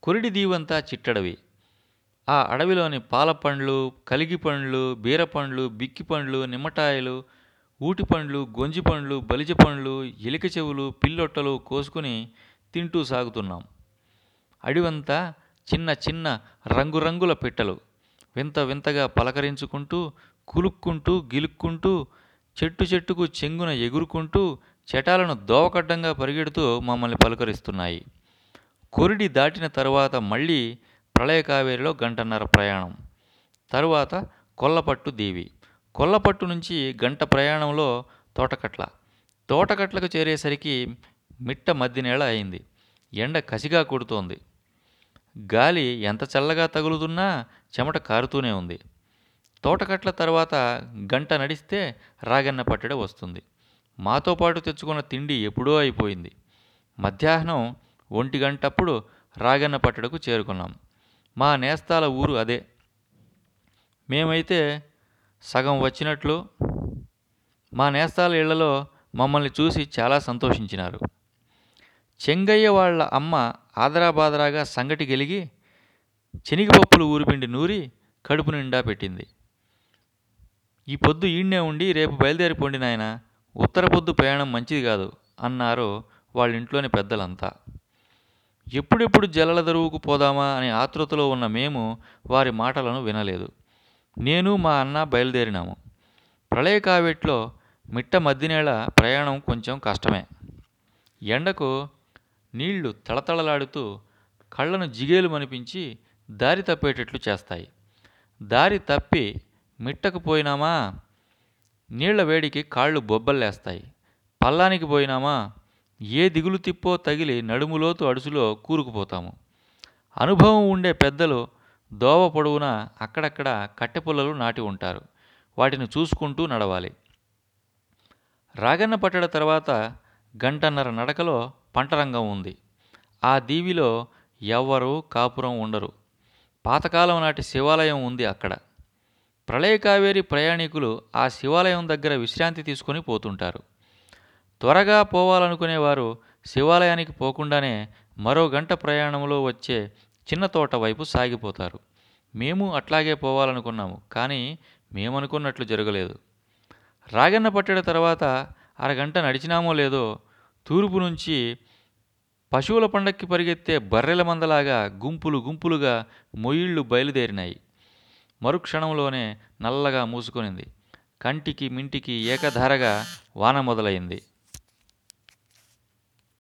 కొరిడి దీవంతా చిట్టడవి ఆ అడవిలోని పాల పండ్లు కలిగి పండ్లు బీరపండ్లు బిక్కి పండ్లు నిమ్మటాయలు ఊటి పండ్లు గొంజి పండ్లు బలిజ పండ్లు ఎలిక చెవులు పిల్లొట్టలు కోసుకుని తింటూ సాగుతున్నాం అడివంతా చిన్న చిన్న రంగురంగుల పిట్టలు వింత వింతగా పలకరించుకుంటూ కులుక్కుంటూ గిలుక్కుంటూ చెట్టు చెట్టుకు చెంగున ఎగురుకుంటూ చెటాలను దోవకడ్డంగా పరిగెడుతూ మమ్మల్ని పలకరిస్తున్నాయి కొరిడి దాటిన తరువాత మళ్ళీ ప్రళయ కావేరిలో గంటన్నర ప్రయాణం తరువాత కొల్లపట్టు దేవి కొల్లపట్టు నుంచి గంట ప్రయాణంలో తోటకట్ల తోటకట్లకు చేరేసరికి మిట్ట మధ్యనేళ అయింది ఎండ కసిగా కొడుతోంది గాలి ఎంత చల్లగా తగులుతున్నా చెమట కారుతూనే ఉంది తోటకట్ల తర్వాత గంట నడిస్తే రాగన్న పట్టడ వస్తుంది మాతో పాటు తెచ్చుకున్న తిండి ఎప్పుడో అయిపోయింది మధ్యాహ్నం ఒంటి గంటప్పుడు రాగన్న పట్టడకు చేరుకున్నాం మా నేస్తాల ఊరు అదే మేమైతే సగం వచ్చినట్లు మా నేస్తాల ఇళ్లలో మమ్మల్ని చూసి చాలా సంతోషించినారు చెంగయ్య వాళ్ళ అమ్మ ఆదరాబాదరాగా సంగటి గెలిగి శనగపప్పులు ఊరిపిండి నూరి కడుపు నిండా పెట్టింది ఈ పొద్దు ఈడ్నే ఉండి రేపు బయలుదేరిపోండి నాయన ఉత్తర పొద్దు ప్రయాణం మంచిది కాదు అన్నారు వాళ్ళ ఇంట్లోని పెద్దలంతా ఎప్పుడెప్పుడు జలల దరువుకు పోదామా అనే ఆతృతలో ఉన్న మేము వారి మాటలను వినలేదు నేను మా అన్న బయలుదేరినాము ప్రళయ కావేట్లో మిట్ట మధ్యనేళ ప్రయాణం కొంచెం కష్టమే ఎండకు నీళ్లు తళతళలాడుతూ కళ్ళను జిగేలు మనిపించి దారి తప్పేటట్లు చేస్తాయి దారి తప్పి మిట్టకు పోయినామా నీళ్ల వేడికి కాళ్ళు బొబ్బల్లేస్తాయి పల్లానికి పోయినామా ఏ దిగులు తిప్పో తగిలి నడుములోతు అడుసులో కూరుకుపోతాము అనుభవం ఉండే పెద్దలు దోవ పొడవునా అక్కడక్కడ కట్టెపుల్లలు నాటి ఉంటారు వాటిని చూసుకుంటూ నడవాలి రాగన్న పట్టడ తర్వాత గంటన్నర నడకలో పంటరంగం ఉంది ఆ దీవిలో ఎవ్వరూ కాపురం ఉండరు పాతకాలం నాటి శివాలయం ఉంది అక్కడ ప్రళయ కావేరి ప్రయాణికులు ఆ శివాలయం దగ్గర విశ్రాంతి తీసుకొని పోతుంటారు త్వరగా పోవాలనుకునేవారు శివాలయానికి పోకుండానే మరో గంట ప్రయాణంలో వచ్చే చిన్న తోట వైపు సాగిపోతారు మేము అట్లాగే పోవాలనుకున్నాము కానీ మేమనుకున్నట్లు జరగలేదు రాగన్న పట్టెడ తర్వాత అరగంట నడిచినామో లేదో తూర్పు నుంచి పశువుల పండక్కి పరిగెత్తే బర్రెల మందలాగా గుంపులు గుంపులుగా మొయిళ్ళు బయలుదేరినాయి మరుక్షణంలోనే నల్లగా మూసుకొనింది కంటికి మింటికి ఏకధారగా వాన మొదలైంది